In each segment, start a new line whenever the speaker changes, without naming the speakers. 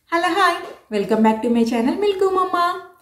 Hello hi welcome back to my channel మిల్కు మమ్మ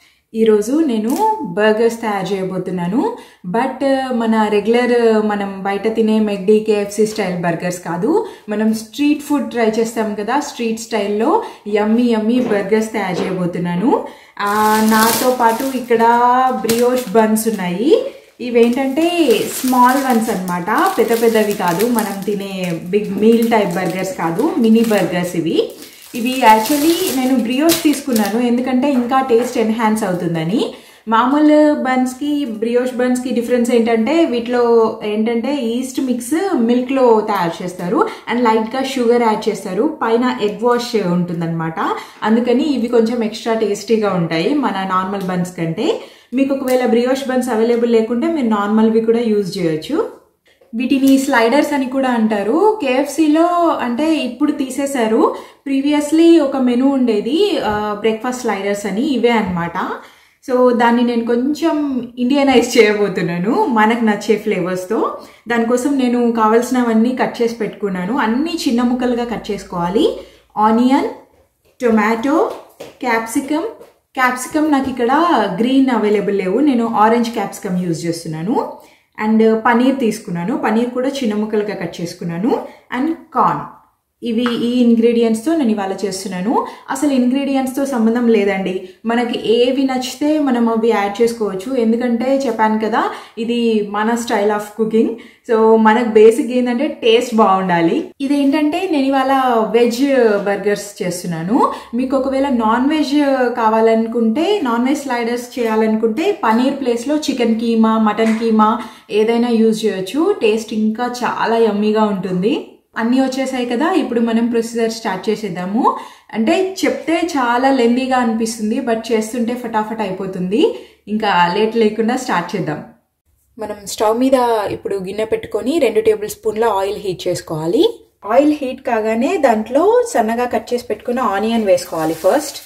ఈరోజు నేను బర్గర్స్ తయారు చేయబోతున్నాను బట్ మన రెగ్యులర్ మనం బయట తినే మెక్డీ కేఎఫ్సి స్టైల్ బర్గర్స్ కాదు మనం స్ట్రీట్ ఫుడ్ ట్రై చేస్తాం కదా స్ట్రీట్ స్టైల్లో యమ్మీ యమ్మీ బర్గర్స్ తయారు చేయబోతున్నాను ఆ, నాతో పాటు ఇక్కడ బ్రియోష్ బన్స్ ఉన్నాయి ఇవేంటంటే స్మాల్ వన్స్ అన్నమాట పెద్ద పెద్దవి కాదు మనం తినే బిగ్ మీల్ టైప్ బర్గర్స్ కాదు మినీ బర్గర్స్ ఇవి ఇవి యాక్చువల్లీ నేను బ్రియోష్ తీసుకున్నాను ఎందుకంటే ఇంకా టేస్ట్ ఎన్హాన్స్ అవుతుందని మామూలు బన్స్కి బ్రియోష్ బన్స్కి డిఫరెన్స్ ఏంటంటే వీటిలో ఏంటంటే ఈస్ట్ మిక్స్ మిల్క్లో తయారు చేస్తారు అండ్ లైట్గా షుగర్ యాడ్ చేస్తారు పైన ఎగ్ వాష్ ఉంటుందన్నమాట అందుకని ఇవి కొంచెం ఎక్స్ట్రా టేస్టీగా ఉంటాయి మన నార్మల్ బన్స్ కంటే మీకు ఒకవేళ బ్రియోష్ బన్స్ అవైలబుల్ లేకుంటే మీరు నార్మల్వి కూడా యూజ్ చేయొచ్చు వీటిని స్లైడర్స్ అని కూడా అంటారు కేఎఫ్సిలో అంటే ఇప్పుడు తీసేశారు ప్రీవియస్లీ ఒక మెనూ ఉండేది బ్రేక్ఫాస్ట్ స్లైడర్స్ అని ఇవే అన్నమాట సో దాన్ని నేను కొంచెం ఇండియనైజ్ చేయబోతున్నాను మనకు నచ్చే ఫ్లేవర్స్తో దానికోసం నేను కావాల్సినవన్నీ కట్ చేసి పెట్టుకున్నాను అన్నీ చిన్న ముక్కలుగా కట్ చేసుకోవాలి ఆనియన్ టొమాటో క్యాప్సికమ్ క్యాప్సికమ్ నాకు ఇక్కడ గ్రీన్ అవైలబుల్ లేవు నేను ఆరెంజ్ క్యాప్సికమ్ యూజ్ చేస్తున్నాను అండ్ పనీర్ తీసుకున్నాను పనీర్ కూడా చిన్న ముక్కలుగా కట్ చేసుకున్నాను అండ్ కార్న్ ఇవి ఈ ఇంగ్రీడియంట్స్తో నేను ఇవాళ చేస్తున్నాను అసలు ఇంగ్రీడియంట్స్తో సంబంధం లేదండి మనకి ఏవి నచ్చితే మనం అవి యాడ్ చేసుకోవచ్చు ఎందుకంటే చెప్పాను కదా ఇది మన స్టైల్ ఆఫ్ కుకింగ్ సో మనకు బేసిక్ ఏంటంటే టేస్ట్ బాగుండాలి ఇదేంటంటే నేను ఇవాళ వెజ్ బర్గర్స్ చేస్తున్నాను మీకు ఒకవేళ నాన్ వెజ్ కావాలనుకుంటే నాన్ వెజ్ స్లైడర్స్ చేయాలనుకుంటే పనీర్ ప్లేస్లో చికెన్ కీమా మటన్ కీమా ఏదైనా యూజ్ చేయొచ్చు టేస్ట్ ఇంకా చాలా యమ్మీగా ఉంటుంది అన్నీ వచ్చేసాయి కదా ఇప్పుడు మనం ప్రొసీజర్ స్టార్ట్ చేసేద్దాము అంటే చెప్తే చాలా లెందీగా అనిపిస్తుంది బట్ చేస్తుంటే ఫటాఫట్ అయిపోతుంది ఇంకా లేట్ లేకుండా స్టార్ట్ చేద్దాం మనం స్టవ్ మీద ఇప్పుడు గిన్నె పెట్టుకొని రెండు టేబుల్ స్పూన్ల ఆయిల్ హీట్ చేసుకోవాలి ఆయిల్ హీట్ కాగానే దాంట్లో సన్నగా కట్ చేసి పెట్టుకున్న ఆనియన్ వేసుకోవాలి ఫస్ట్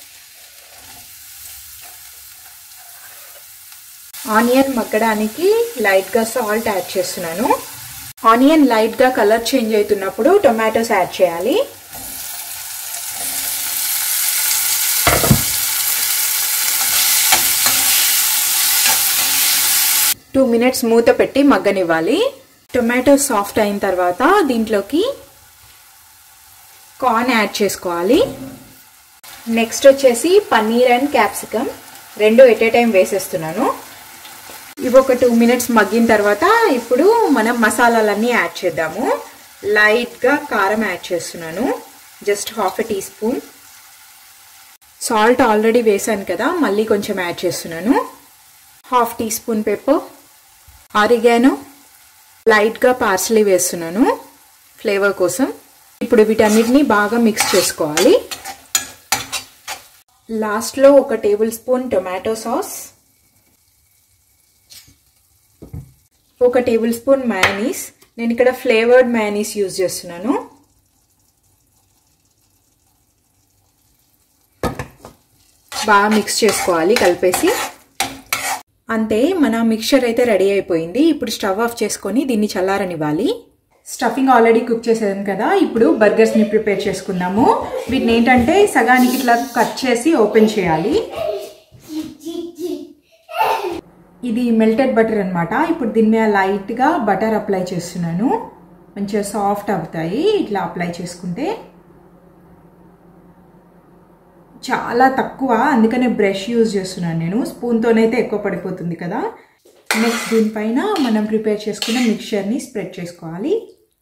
ఆనియన్ మగ్గడానికి లైట్గా సాల్ట్ యాడ్ చేస్తున్నాను ఆనియన్ లైట్గా కలర్ చేంజ్ అవుతున్నప్పుడు టొమాటోస్ యాడ్ చేయాలి టూ మినిట్స్ మూత పెట్టి మగ్గనివ్వాలి టొమాటో సాఫ్ట్ అయిన తర్వాత దీంట్లోకి కార్న్ యాడ్ చేసుకోవాలి నెక్స్ట్ వచ్చేసి పన్నీర్ అండ్ క్యాప్సికమ్ రెండు ఎట్ ఏ టైం వేసేస్తున్నాను ఇవి ఒక టూ మినిట్స్ మగ్గిన తర్వాత ఇప్పుడు మనం మసాలాలన్నీ యాడ్ చేద్దాము లైట్గా కారం యాడ్ చేస్తున్నాను just half a teaspoon salt already వేసాను కదా మళ్ళీ కొంచెం యాడ్ చేస్తున్నాను half teaspoon pepper oregano లైట్గా పార్సలీ వేస్తున్నాను ఫ్లేవర్ కోసం ఇప్పుడు వీటన్నిటిని బాగా మిక్స్ చేసుకోవాలి లాస్ట్లో ఒక టేబుల్ స్పూన్ టొమాటో సాస్ ఒక టేబుల్ స్పూన్ మ్యానీస్ నేను ఇక్కడ ఫ్లేవర్డ్ మ్యానీస్ యూజ్ చేస్తున్నాను బాగా మిక్స్ చేసుకోవాలి కలిపేసి అంతే మన మిక్చర్ అయితే రెడీ అయిపోయింది ఇప్పుడు స్టవ్ ఆఫ్ చేసుకొని దీన్ని చల్లారనివ్వాలి స్టఫింగ్ ఆల్రెడీ కుక్ చేసాం కదా ఇప్పుడు బర్గర్స్ని ప్రిపేర్ చేసుకుందాము వీటిని ఏంటంటే సగానికి ఇట్లా కట్ చేసి ఓపెన్ చేయాలి ఇది మెల్టెడ్ బటర్ అనమాట ఇప్పుడు దీని మీద లైట్గా బటర్ అప్లై చేస్తున్నాను మంచిగా సాఫ్ట్ అవుతాయి ఇట్లా అప్లై చేసుకుంటే చాలా తక్కువ అందుకనే బ్రష్ యూజ్ చేస్తున్నాను నేను స్పూన్తోనైతే ఎక్కువ పడిపోతుంది కదా నెక్స్ట్ దీనిపైన మనం ప్రిపేర్ చేసుకున్న మిక్చర్ని స్ప్రెడ్ చేసుకోవాలి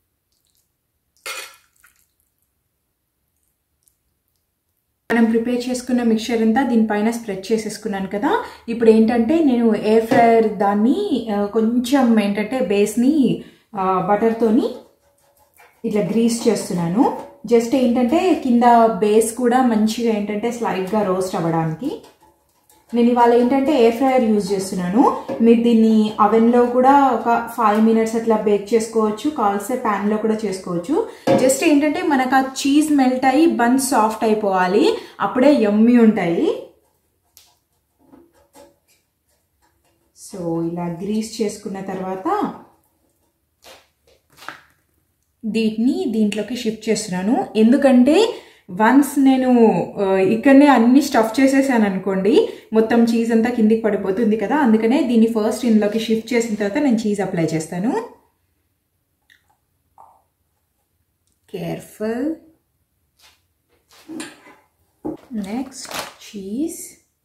మనం ప్రిపేర్ చేసుకున్న మిక్చర్ అంతా దీనిపైన స్ప్రెడ్ చేసేసుకున్నాను కదా ఇప్పుడు ఏంటంటే నేను ఎయిర్ ఫ్రైయర్ దాన్ని కొంచెం ఏంటంటే బేస్ని బటర్తోని ఇట్లా గ్రీస్ చేస్తున్నాను జస్ట్ ఏంటంటే కింద బేస్ కూడా మంచిగా ఏంటంటే స్లైడ్గా రోస్ట్ అవ్వడానికి నేను ఇవాళ ఏంటంటే ఎయిర్ ఫ్రైయర్ యూజ్ చేస్తున్నాను మీరు దీన్ని అవెన్లో కూడా ఒక ఫైవ్ మినిట్స్ అట్లా బేక్ చేసుకోవచ్చు కాల్సే ప్యాన్లో కూడా చేసుకోవచ్చు జస్ట్ ఏంటంటే మనకు ఆ చీజ్ మెల్ట్ అయ్యి బన్ సాఫ్ట్ అయిపోవాలి అప్పుడే యమ్మీ ఉంటాయి సో ఇలా గ్రీస్ చేసుకున్న తర్వాత దీన్ని దీంట్లోకి షిఫ్ట్ చేస్తున్నాను ఎందుకంటే వన్స్ నేను ఆ, ఇక్కడనే అన్ని స్టఫ్ చేసేసాను అనుకోండి మొత్తం చీజ్ అంతా కిందికి పడిపోతుంది కదా అందుకనే దీన్ని ఫస్ట్ ఇందులోకి షిఫ్ట్ చేసిన తర్వాత నేను చీజ్ అప్లై చేస్తాను కేర్ఫుల్ నెక్స్ట్ చీజ్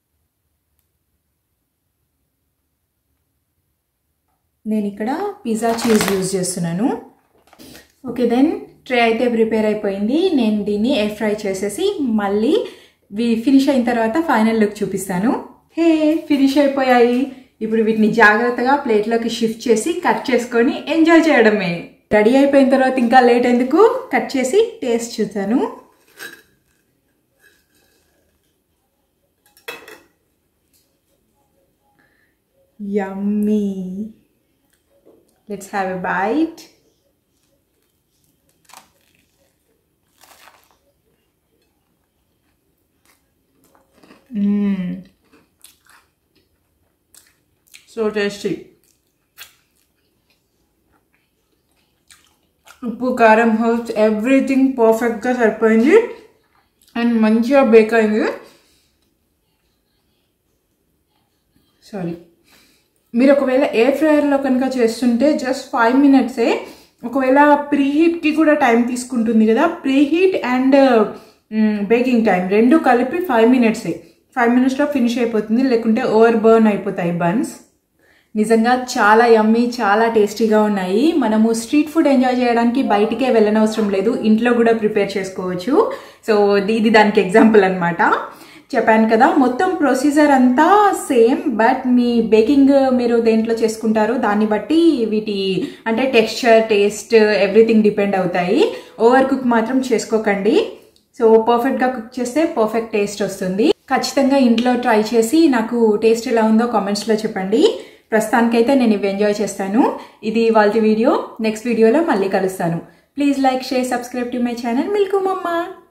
నేను ఇక్కడ పిజ్జా చీజ్ యూజ్ చేస్తున్నాను ఓకే దెన్ ట్రే అయితే ప్రిపేర్ అయిపోయింది నేను దీన్ని ఎయిర్ ఫ్రై చేసేసి మళ్ళీ ఫినిష్ అయిన తర్వాత ఫైనల్ లుక్ చూపిస్తాను హే ఫినిష్ అయిపోయాయి ఇప్పుడు వీటిని జాగ్రత్తగా ప్లేట్లోకి షిఫ్ట్ చేసి కట్ చేసుకొని ఎంజాయ్ చేయడమే రెడీ అయిపోయిన తర్వాత ఇంకా లేట్ ఎందుకు కట్ చేసి టేస్ట్ చూసాను Yummy. Let's have a bite. Mmm. So tasty. ఉప్పు కారం హోల్స్ ఎవ్రీథింగ్ పర్ఫెక్ట్గా సరిపోయింది అండ్ మంచిగా బేక్ అయింది సారీ మీరు ఒకవేళ ఎయిర్ ఫ్రైయర్లో కనుక చేస్తుంటే జస్ట్ ఫైవ్ మినిట్సే ఒకవేళ ప్రీ హీట్కి కూడా టైం తీసుకుంటుంది కదా preheat and baking time రెండు కలిపి ఫైవ్ మినిట్సే ఫైవ్ మినిట్స్లో ఫినిష్ అయిపోతుంది లేకుంటే ఓవర్ బర్న్ అయిపోతాయి బన్స్ నిజంగా చాలా యమ్మీ చాలా టేస్టీగా ఉన్నాయి మనము స్ట్రీట్ ఫుడ్ ఎంజాయ్ చేయడానికి బయటికే వెళ్ళనవసరం లేదు ఇంట్లో కూడా ప్రిపేర్ చేసుకోవచ్చు సో ఇది దానికి ఎగ్జాంపుల్ అనమాట చెప్పాను కదా మొత్తం ప్రొసీజర్ అంతా సేమ్ బట్ మీ బేకింగ్ మీరు దేంట్లో చేసుకుంటారో దాన్ని బట్టి వీటి అంటే టెక్స్చర్ టేస్ట్ ఎవ్రీథింగ్ డిపెండ్ అవుతాయి ఓవర్ కుక్ మాత్రం చేసుకోకండి సో పర్ఫెక్ట్గా కుక్ చేస్తే పర్ఫెక్ట్ టేస్ట్ వస్తుంది ఖచ్చితంగా ఇంట్లో ట్రై చేసి నాకు టేస్ట్ ఎలా ఉందో కామెంట్స్లో చెప్పండి ప్రస్తుతానికైతే నేను ఇవి ఎంజాయ్ చేస్తాను ఇది వాళ్ళ వీడియో నెక్స్ట్ వీడియోలో మళ్ళీ కలుస్తాను please like share subscribe to my channel మిల్కు మమ్మ